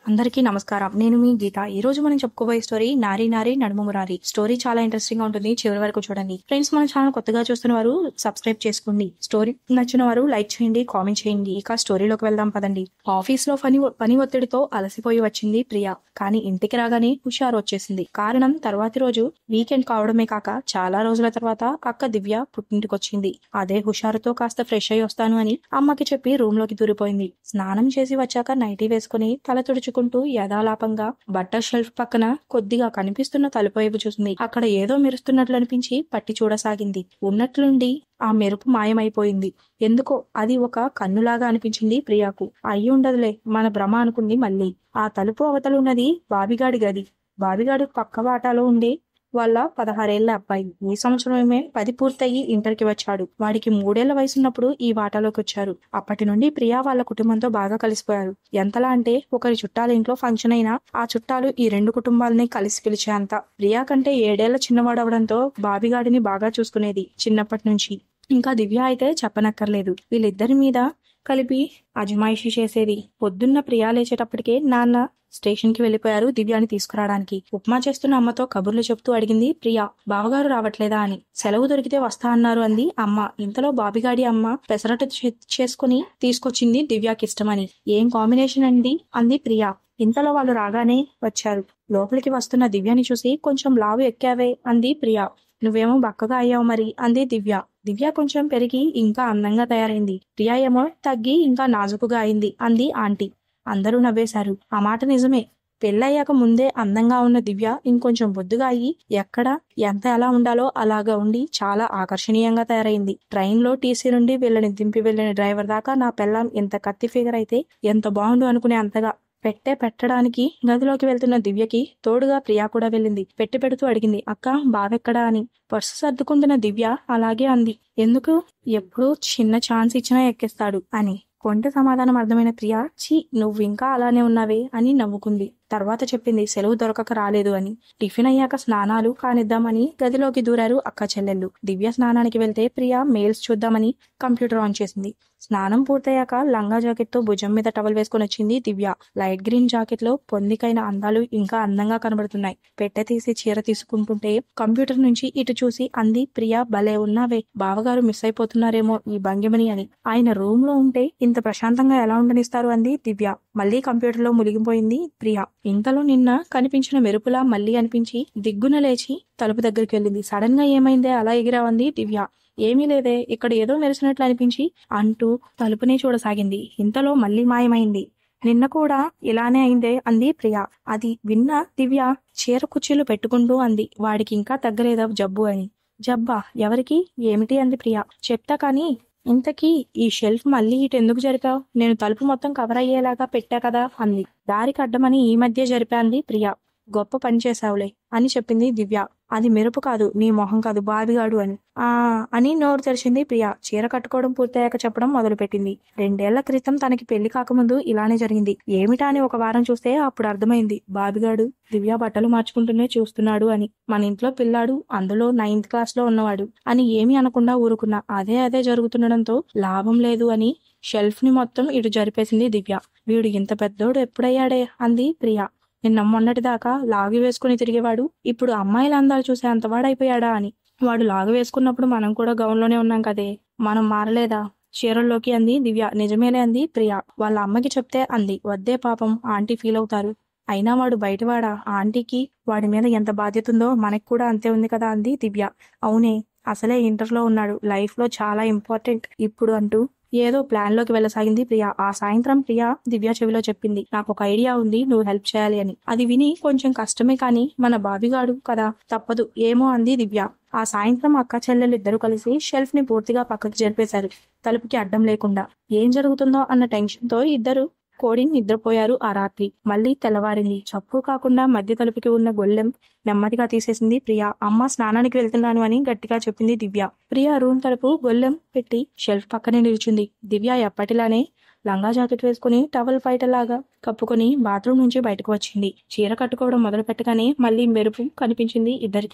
అందరికీ నమస్కారం నేను మీ గీత ఈ రోజు మనం చెప్పుకోబోయే స్టోరీ నారీ నారీ నడుము మురారి స్టోరీ చాలా ఇంట్రెస్టింగ్ గా ఉంటుంది చివరి వరకు చూడండి ఫ్రెండ్స్ మన ఛానల్ కొత్తగా చూస్తున్న వారు సబ్స్క్రైబ్ చేసుకోండి స్టోరీ నచ్చిన వారు లైక్ చేయండి కామెంట్ చేయండి ఇక స్టోరీలోకి వెళ్దాం పదండి ఆఫీస్ లో పని పని ఒత్తిడితో అలసిపోయి వచ్చింది ప్రియా కానీ ఇంటికి రాగానే హుషారు వచ్చేసింది కారణం తర్వాతి రోజు వీకెండ్ కావడమే కాక చాలా రోజుల తర్వాత అక్క దివ్య పుట్టింటికొచ్చింది అదే హుషారుతో కాస్త ఫ్రెష్ అయ్యి వస్తాను అని అమ్మకి చెప్పి రూమ్ లోకి దూరిపోయింది స్నానం చేసి వచ్చాక నైటీ వేసుకుని తల తుడుచుకుంటూ యథాలాపంగా బట్టర్ షెల్ఫ్ పక్కన కొద్దిగా కనిపిస్తున్న తలుపు వైపు చూసింది అక్కడ ఏదో మెరుస్తున్నట్లు అనిపించి పట్టి చూడసాగింది ఉన్నట్లుండి ఆ మెరుపు మాయమైపోయింది ఎందుకో అది ఒక కన్నులాగా అనిపించింది ప్రియాకు అయి ఉండదులే మన భ్రమ అనుకుంది మళ్ళీ ఆ తలుపు అవతల ఉన్నది బాబిగాడి గది బాబిగాడి పక్క వాటాలో ఉండే వాళ్ళ పదహారేళ్ల అబ్బాయి ఈ సంవత్సరమే పది పూర్తయి ఇంటర్కి వచ్చాడు వాడికి మూడేళ్ల వయసున్నప్పుడు ఈ వాటాలోకి వచ్చారు అప్పటి నుండి ప్రియా వాళ్ళ కుటుంబంతో బాగా కలిసిపోయారు ఎంతలా అంటే ఒకరి చుట్టాల ఇంట్లో ఫంక్షన్ అయినా ఆ చుట్టాలు ఈ రెండు కుటుంబాలని కలిసి పిలిచేంత ప్రియా కంటే ఏడేళ్ల చిన్నవాడవడంతో బాబిగాడిని బాగా చూసుకునేది చిన్నప్పటి నుంచి ఇంకా దివ్య అయితే చెప్పనక్కర్లేదు వీళ్ళిద్దరి మీద కలిపి అజమాయిషీ చేసేది పొద్దున్న ప్రియా లేచేటప్పటికే నాన్న స్టేషన్ కి వెళ్లిపోయారు దివ్యాని తీసుకురావడానికి ఉప్మా చేస్తున్న అమ్మతో కబుర్లు చెప్తూ అడిగింది ప్రియా బావగారు రావట్లేదా అని సెలవు దొరికితే వస్తా అన్నారు అంది అమ్మ ఇంతలో బాబిగాడి అమ్మ పెసరట్టు చే- చేసుకుని తీసుకొచ్చింది దివ్యాకి ఇష్టమని ఏం కాంబినేషన్ అండి అంది ప్రియా ఇంతలో వాళ్ళు రాగానే వచ్చారు లోపలికి వస్తున్న దివ్యని చూసి కొంచెం లావు ఎక్కావే అంది ప్రియా నువ్వేమో బక్కగా అయ్యావు మరి అంది దివ్య దివ్య కొంచెం పెరిగి ఇంకా అందంగా తయారైంది ప్రియా ఏమో తగ్గి ఇంకా నాజుకుగా అయింది అంది ఆంటీ అందరూ నవ్వేశారు ఆ మాట నిజమే పెళ్ళయ్యాక ముందే అందంగా ఉన్న దివ్య ఇంకొంచెం బొద్దుగా అయ్యి ఎక్కడ ఎంత ఎలా ఉండాలో అలాగా ఉండి చాలా ఆకర్షణీయంగా తయారైంది ట్రైన్ లో టీసీ నుండి వీళ్ళని దింపి వెళ్ళిన డ్రైవర్ దాకా నా పెళ్ళాం ఎంత కత్తి ఫిగర్ అయితే ఎంత బాగుండు అనుకునే అంతగా పెట్టే పెట్టడానికి గదిలోకి వెళ్తున్న దివ్యకి తోడుగా ప్రియా కూడా వెళ్ళింది పెట్టి పెడుతూ అడిగింది అక్క బావెక్కడా అని పర్సు సర్దుకుంటున్న దివ్య అలాగే అంది ఎందుకు ఎప్పుడూ చిన్న ఛాన్స్ ఇచ్చినా ఎక్కిస్తాడు అని కొంట సమాధానం అర్థమైన ప్రియా ఛీ నువ్వు ఇంకా అలానే ఉన్నావే అని నవ్వుకుంది తర్వాత చెప్పింది సెలవు దొరకక రాలేదు అని టిఫిన్ అయ్యాక స్నానాలు కానిద్దామని గదిలోకి దూరారు అక్క చెల్లెళ్ళు దివ్య స్నానానికి వెళ్తే ప్రియా మెయిల్స్ చూద్దామని కంప్యూటర్ ఆన్ చేసింది స్నానం పూర్తయ్యాక లంగా జాకెట్ తో భుజం మీద టవల్ వేసుకొని వచ్చింది దివ్య లైట్ గ్రీన్ జాకెట్ లో పొందికైన అందాలు ఇంకా అందంగా కనబడుతున్నాయి పెట్టె తీసి చీర తీసుకుంటుంటే కంప్యూటర్ నుంచి ఇటు చూసి అంది ప్రియా భలే ఉన్నావే బావగారు మిస్ అయిపోతున్నారేమో ఈ భంగిమని అని ఆయన రూమ్ లో ఉంటే ఇంత ప్రశాంతంగా ఎలా ఉండనిస్తారు అంది దివ్య మళ్ళీ కంప్యూటర్ లో మునిగిపోయింది ప్రియా ఇంతలో నిన్న కనిపించిన మెరుపులా మళ్ళీ అనిపించి దిగ్గున లేచి తలుపు దగ్గరికి వెళ్ళింది సడన్ గా ఏమైందే అలా ఎగిరావంది దివ్య ఏమీ లేదే ఇక్కడ ఏదో మెరిసినట్లు అనిపించి అంటూ తలుపునే చూడసాగింది ఇంతలో మళ్ళీ మాయమైంది నిన్న కూడా ఇలానే అయిందే అంది ప్రియా అది విన్న దివ్య చీర కుర్చీలు పెట్టుకుంటూ అంది వాడికి ఇంకా తగ్గలేదా జబ్బు అని జబ్బా ఎవరికి ఏమిటి అంది ప్రియా చెప్తా కానీ ఇంతకీ ఈ షెల్ఫ్ మళ్ళీ ఇటు ఎందుకు జరిపావు నేను తలుపు మొత్తం కవర్ అయ్యేలాగా పెట్టా కదా అంది దారికి అడ్డమని ఈ మధ్య జరిపా అంది ప్రియా గొప్ప పని చేశావులే అని చెప్పింది దివ్య అది మెరుపు కాదు నీ మొహం కాదు బావిగాడు అని ఆ అని నోరు తెరిచింది ప్రియా చీర కట్టుకోవడం పూర్తయ్యాక చెప్పడం మొదలుపెట్టింది రెండేళ్ల క్రితం తనకి పెళ్లి కాకముందు ఇలానే జరిగింది ఏమిటా అని ఒక వారం చూస్తే అప్పుడు అర్థమైంది బాబిగాడు దివ్య బట్టలు మార్చుకుంటూనే చూస్తున్నాడు అని మన ఇంట్లో పిల్లాడు అందులో నైన్త్ క్లాస్ లో ఉన్నవాడు అని ఏమీ అనకుండా ఊరుకున్నా అదే అదే జరుగుతుండడంతో లాభం లేదు అని షెల్ఫ్ ని మొత్తం ఇటు జరిపేసింది దివ్య వీడు ఇంత పెద్దోడు ఎప్పుడయ్యాడే అంది ప్రియా నిన్న మొన్నటి దాకా లాగి వేసుకుని తిరిగేవాడు ఇప్పుడు అమ్మాయిల అందాలు చూసే అంతవాడైపోయాడా అని వాడు లాగు వేసుకున్నప్పుడు మనం కూడా గౌన్లోనే ఉన్నాం కదే మనం మారలేదా చీరల్లోకి అంది దివ్య నిజమేలే అంది ప్రియా వాళ్ళ అమ్మకి చెప్తే అంది వద్దే పాపం ఆంటీ ఫీల్ అవుతారు అయినా వాడు బయటవాడా ఆంటీకి వాడి మీద ఎంత బాధ్యత ఉందో మనకి కూడా అంతే ఉంది కదా అంది దివ్య అవునే అసలే ఇంటర్లో ఉన్నాడు లైఫ్ లో చాలా ఇంపార్టెంట్ ఇప్పుడు అంటూ ఏదో ప్లాన్ లోకి వెళ్ళసాగింది ప్రియా ఆ సాయంత్రం ప్రియా దివ్య చెవిలో చెప్పింది నాకు ఒక ఐడియా ఉంది నువ్వు హెల్ప్ చేయాలి అని అది విని కొంచెం కష్టమే కానీ మన బాబిగాడు కదా తప్పదు ఏమో అంది దివ్య ఆ సాయంత్రం అక్క చెల్లెలు ఇద్దరు కలిసి షెల్ఫ్ ని పూర్తిగా పక్కకి జరిపేశారు తలుపుకి అడ్డం లేకుండా ఏం జరుగుతుందో అన్న టెన్షన్ తో ఇద్దరు కోడి నిద్రపోయారు ఆ రాత్రి మళ్ళీ తెల్లవారింది చప్పుడు కాకుండా మధ్య తలుపుకి ఉన్న గొల్లెం నెమ్మదిగా తీసేసింది ప్రియా అమ్మ స్నానానికి వెళ్తున్నాను అని గట్టిగా చెప్పింది దివ్య ప్రియా రూమ్ తలుపు గొల్లెం పెట్టి షెల్ఫ్ పక్కనే నిల్చుంది దివ్య ఎప్పటిలానే లంగా జాకెట్ వేసుకుని టవల్ లాగా కప్పుకొని బాత్రూమ్ నుంచి బయటకు వచ్చింది చీర కట్టుకోవడం మొదలు పెట్టగానే మళ్ళీ మెరుపు కనిపించింది ఇద్దరికి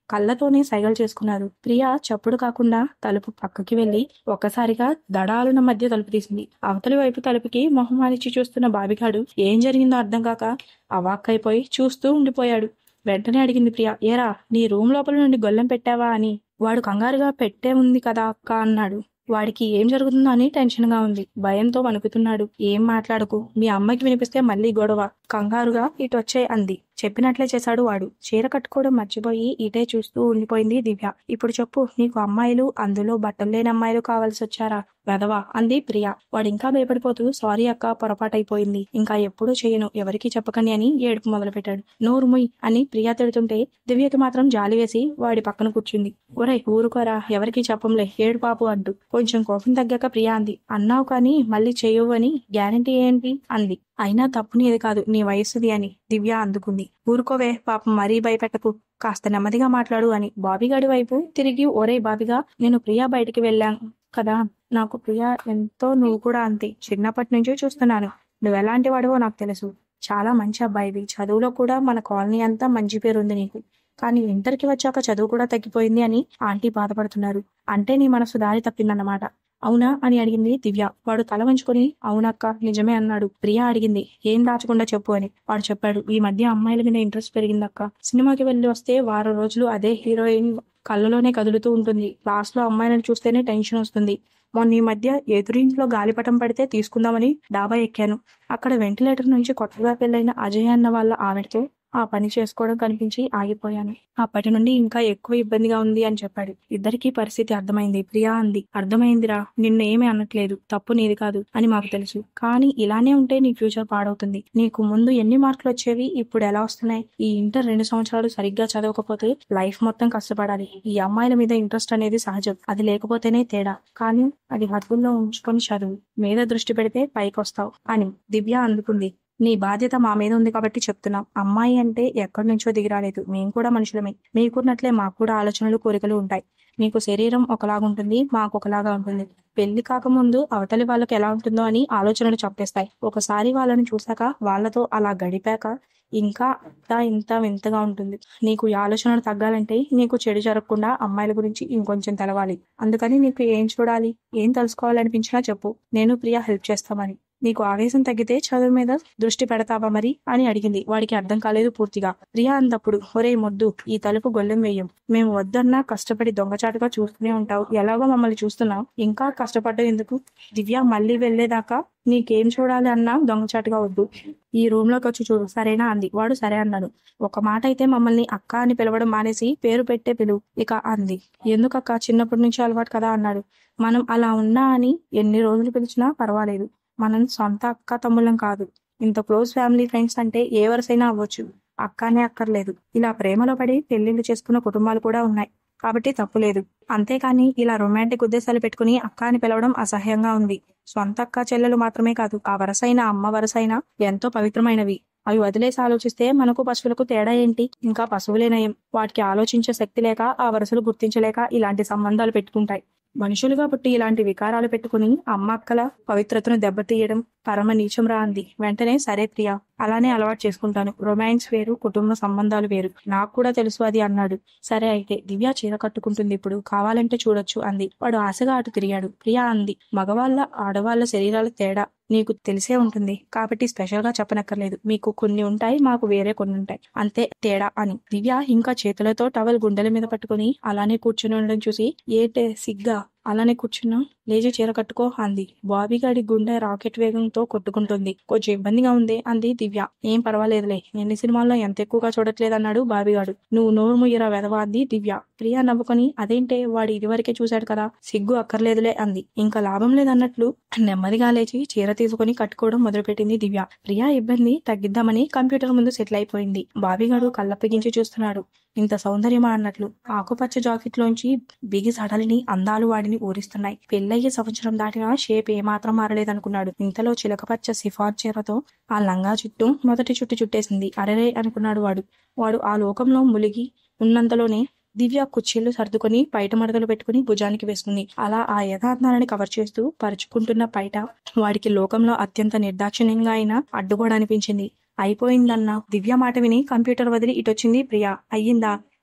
కళ్ళతోనే సైగలు చేసుకున్నారు ప్రియ చప్పుడు కాకుండా తలుపు పక్కకి వెళ్లి ఒక్కసారిగా దడాలున మధ్య తలుపు తీసింది అవతలి వైపు తలుపుకి మొహం మారిచి చూస్తున్న బాబిగాడు ఏం జరిగిందో అర్థం కాక అవాక్కైపోయి చూస్తూ ఉండిపోయాడు వెంటనే అడిగింది ప్రియ ఏరా నీ రూమ్ లోపల నుండి గొల్లెం పెట్టావా అని వాడు కంగారుగా పెట్టే ఉంది కదా అక్క అన్నాడు వాడికి ఏం జరుగుతుందో అని టెన్షన్ గా ఉంది భయంతో వణుకుతున్నాడు ఏం మాట్లాడకు మీ అమ్మకి వినిపిస్తే మళ్ళీ గొడవ కంగారుగా ఇటు వచ్చే అంది చెప్పినట్లే చేశాడు వాడు చీర కట్టుకోవడం మర్చిపోయి ఇటే చూస్తూ ఉండిపోయింది దివ్య ఇప్పుడు చెప్పు నీకు అమ్మాయిలు అందులో బట్టలు లేని అమ్మాయిలు కావాల్సి వచ్చారా వెదవా అంది ప్రియ వాడు ఇంకా భయపడిపోతూ సారీ అక్క పొరపాటైపోయింది ఇంకా ఎప్పుడూ చేయను ఎవరికి చెప్పకని అని ఏడుపు మొదలుపెట్టాడు నోరు ముయ్ అని ప్రియ తిడుతుంటే దివ్యకి మాత్రం జాలి వేసి వాడి పక్కన కూర్చుంది ఒరే ఊరుకోరా ఎవరికి చెప్పంలే ఏడు పాపు అంటూ కొంచెం కోపం తగ్గాక ప్రియ అంది అన్నావు కానీ మళ్ళీ చేయవు అని గ్యారంటీ ఏంటి అంది అయినా తప్పు నీది కాదు నీ వయస్సుది అని దివ్య అందుకుంది ఊరుకోవే పాపం మరీ భయపెట్టకు కాస్త నెమ్మదిగా మాట్లాడు అని బాబిగాడి వైపు తిరిగి ఒరే బాబిగా నేను ప్రియా బయటికి వెళ్ళాను కదా నాకు ప్రియ ఎంతో నువ్వు కూడా అంతే చిన్నప్పటి నుంచి చూస్తున్నాను నువ్వు ఎలాంటి వాడివో నాకు తెలుసు చాలా మంచి అబ్బాయివి చదువులో కూడా మన కాలనీ అంతా మంచి పేరుంది నీకు కానీ ఇంటర్కి వచ్చాక చదువు కూడా తగ్గిపోయింది అని ఆంటీ బాధపడుతున్నారు అంటే నీ మనసు దారి తప్పిందన్నమాట అవునా అని అడిగింది దివ్య వాడు తల వంచుకొని అవునక్క నిజమే అన్నాడు ప్రియా అడిగింది ఏం దాచకుండా చెప్పు అని వాడు చెప్పాడు ఈ మధ్య అమ్మాయిల మీద ఇంట్రెస్ట్ పెరిగిందక్క సినిమాకి వెళ్ళి వస్తే వారం రోజులు అదే హీరోయిన్ కళ్ళలోనే కదులుతూ ఉంటుంది క్లాస్ లో అమ్మాయిలను చూస్తేనే టెన్షన్ వస్తుంది మొన్న ఈ మధ్య ఎదురింట్లో గాలిపటం పడితే తీసుకుందామని డాబా ఎక్కాను అక్కడ వెంటిలేటర్ నుంచి కొత్తగా పెళ్ళైన అజయ్ అన్న వాళ్ళ ఆవిడతో ఆ పని చేసుకోవడం కనిపించి ఆగిపోయాను అప్పటి నుండి ఇంకా ఎక్కువ ఇబ్బందిగా ఉంది అని చెప్పాడు ఇద్దరికి పరిస్థితి అర్థమైంది ప్రియా అంది అర్థమైందిరా నిన్ను ఏమీ అనట్లేదు తప్పు నీది కాదు అని మాకు తెలుసు కానీ ఇలానే ఉంటే నీ ఫ్యూచర్ పాడవుతుంది నీకు ముందు ఎన్ని మార్కులు వచ్చేవి ఇప్పుడు ఎలా వస్తున్నాయి ఈ ఇంటర్ రెండు సంవత్సరాలు సరిగ్గా చదవకపోతే లైఫ్ మొత్తం కష్టపడాలి ఈ అమ్మాయిల మీద ఇంట్రెస్ట్ అనేది సహజం అది లేకపోతేనే తేడా కానీ అది హద్దుల్లో ఉంచుకొని చదువు మీద దృష్టి పెడితే పైకొస్తావు అని దివ్య అందుకుంది నీ బాధ్యత మా మీద ఉంది కాబట్టి చెప్తున్నాం అమ్మాయి అంటే ఎక్కడి నుంచో దిగిరాలేదు మేము కూడా మనుషులమే మీకున్నట్లే మాకు కూడా ఆలోచనలు కోరికలు ఉంటాయి మీకు శరీరం ఒకలాగా ఉంటుంది మాకు ఒకలాగా ఉంటుంది పెళ్లి కాకముందు అవతలి వాళ్ళకి ఎలా ఉంటుందో అని ఆలోచనలు చెప్పేస్తాయి ఒకసారి వాళ్ళని చూసాక వాళ్ళతో అలా గడిపాక ఇంకా ఇంత ఇంత వింతగా ఉంటుంది నీకు ఈ ఆలోచనలు తగ్గాలంటే నీకు చెడు జరగకుండా అమ్మాయిల గురించి ఇంకొంచెం తెలవాలి అందుకని నీకు ఏం చూడాలి ఏం తెలుసుకోవాలనిపించినా చెప్పు నేను ప్రియా హెల్ప్ చేస్తామని నీకు ఆవేశం తగ్గితే చదువు మీద దృష్టి పెడతావా మరి అని అడిగింది వాడికి అర్థం కాలేదు పూర్తిగా ప్రియా అందప్పుడు ఒరే మొద్దు ఈ తలుపు గొల్లెం వేయం మేము వద్దన్నా కష్టపడి దొంగచాటుగా చూస్తూనే ఉంటావు ఎలాగో మమ్మల్ని చూస్తున్నావు ఇంకా కష్టపడ్డం ఎందుకు దివ్య మళ్ళీ వెళ్లేదాకా నీకేం చూడాలి అన్నా దొంగచాటుగా వద్దు ఈ రూమ్ లోకి వచ్చి చూడు సరేనా అంది వాడు సరే అన్నాడు ఒక మాట అయితే మమ్మల్ని అక్క అని పిలవడం మానేసి పేరు పెట్టే పిలువు ఇక అంది ఎందుకక్క చిన్నప్పటి నుంచి అలవాటు కదా అన్నాడు మనం అలా ఉన్నా అని ఎన్ని రోజులు పిలిచినా పర్వాలేదు మనం సొంత అక్క తమ్ముళ్ళం కాదు ఇంత క్లోజ్ ఫ్యామిలీ ఫ్రెండ్స్ అంటే ఏ వరసైనా అవ్వచ్చు అక్కనే అక్కర్లేదు ఇలా ప్రేమలో పడి పెళ్లిళ్ళు చేసుకున్న కుటుంబాలు కూడా ఉన్నాయి కాబట్టి తప్పులేదు అంతేకాని ఇలా రొమాంటిక్ ఉద్దేశాలు పెట్టుకుని అక్క అని పిలవడం అసహ్యంగా ఉంది సొంత అక్క చెల్లెలు మాత్రమే కాదు ఆ వరసైన అమ్మ వరసైన ఎంతో పవిత్రమైనవి అవి వదిలేసి ఆలోచిస్తే మనకు పశువులకు తేడా ఏంటి ఇంకా పశువులేనయం వాటికి ఆలోచించే శక్తి లేక ఆ వరసలు గుర్తించలేక ఇలాంటి సంబంధాలు పెట్టుకుంటాయి మనుషులుగా పుట్టి ఇలాంటి వికారాలు పెట్టుకుని అమ్మ అక్కల పవిత్రతను దెబ్బతీయడం పరమ నీచం రా అంది వెంటనే సరే ప్రియా అలానే అలవాటు చేసుకుంటాను రొమాన్స్ వేరు కుటుంబ సంబంధాలు వేరు నాకు కూడా తెలుసు అది అన్నాడు సరే అయితే దివ్య చీర కట్టుకుంటుంది ఇప్పుడు కావాలంటే చూడొచ్చు అంది వాడు ఆశగా అటు తిరిగాడు ప్రియా అంది మగవాళ్ళ ఆడవాళ్ళ శరీరాల తేడా నీకు తెలిసే ఉంటుంది కాబట్టి స్పెషల్ గా చెప్పనక్కర్లేదు మీకు కొన్ని ఉంటాయి మాకు వేరే కొన్ని ఉంటాయి అంతే తేడా అని దివ్య ఇంకా చేతులతో టవల్ గుండెల మీద పట్టుకుని అలానే కూర్చుని ఉండడం చూసి ఏటే సిగ్గా అలానే కూర్చున్నా లేచి చీర కట్టుకో అంది బాబీ గాడి గుండె రాకెట్ వేగంతో కొట్టుకుంటుంది కొంచెం ఇబ్బందిగా ఉంది అంది దివ్య ఏం పర్వాలేదులే ఎన్ని సినిమాల్లో ఎంత ఎక్కువగా చూడట్లేదు అన్నాడు బాబిగాడు నువ్వు నోరు ముయ్యరా వెదవా అంది దివ్య ప్రియా నవ్వుకొని అదేంటే వాడు ఇదివరకే చూశాడు కదా సిగ్గు అక్కర్లేదులే అంది ఇంకా లాభం లేదన్నట్లు నెమ్మదిగా లేచి చీర తీసుకుని కట్టుకోవడం మొదలుపెట్టింది దివ్య ప్రియా ఇబ్బంది తగ్గిద్దామని కంప్యూటర్ ముందు సెటిల్ అయిపోయింది బాబిగాడు కళ్ళప్పగించి చూస్తున్నాడు ఇంత సౌందర్యమా అన్నట్లు ఆకుపచ్చ జాకెట్ లోంచి బిగి సడలిని అందాలు వాడిని ఊరిస్తున్నాయి పెళ్ళయ్యే సంవత్సరం దాటినా షేప్ ఏమాత్రం మారలేదనుకున్నాడు ఇంతలో చిలకపచ్చ సిఫార్ చీరతో ఆ లంగా చుట్టూ మొదటి చుట్టు చుట్టేసింది అరెరే అనుకున్నాడు వాడు వాడు ఆ లోకంలో ములిగి ఉన్నంతలోనే దివ్య కుర్చీలు సర్దుకొని పైట మడతలు పెట్టుకుని భుజానికి వేసుకుంది అలా ఆ యథార్థాలని కవర్ చేస్తూ పరుచుకుంటున్న పైట వాడికి లోకంలో అత్యంత నిర్దాక్షిణ్యంగా అయినా అడ్డుగోడ అనిపించింది అయిపోయిందన్న దివ్య మాట విని కంప్యూటర్ వదిలి ఇటొచ్చింది ప్రియా అయ్యిందా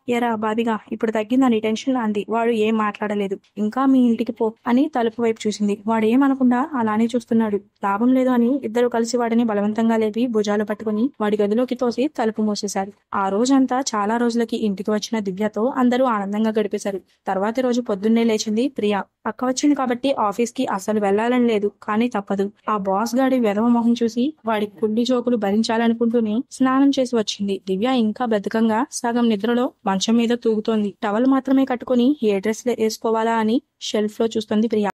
ఎరా బాబిగా ఇప్పుడు తగ్గిందని టెన్షన్ అంది వాడు ఏం మాట్లాడలేదు ఇంకా మీ ఇంటికి పో అని తలుపు వైపు చూసింది వాడు ఏమనకుండా అలానే చూస్తున్నాడు లాభం లేదు అని ఇద్దరు కలిసి వాడిని బలవంతంగా లేపి భుజాలు పట్టుకుని వాడి గదిలోకి తోసి తలుపు మూసేశారు ఆ రోజంతా చాలా రోజులకి ఇంటికి వచ్చిన దివ్యతో అందరూ ఆనందంగా గడిపేశారు తర్వాతి రోజు పొద్దున్నే లేచింది ప్రియా పక్క వచ్చింది కాబట్టి ఆఫీస్ కి అసలు వెళ్లాలని లేదు కానీ తప్పదు ఆ బాస్ గాడి వెధవ మొహం చూసి వాడి కుళ్ళి జోకులు భరించాలనుకుంటూనే స్నానం చేసి వచ్చింది దివ్య ఇంకా బద్ధకంగా సగం నిద్రలో మంచం మీద తూగుతోంది టవల్ మాత్రమే కట్టుకుని ఏ డ్రెస్ వేసుకోవాలా అని షెల్ఫ్ లో చూస్తుంది ప్రియా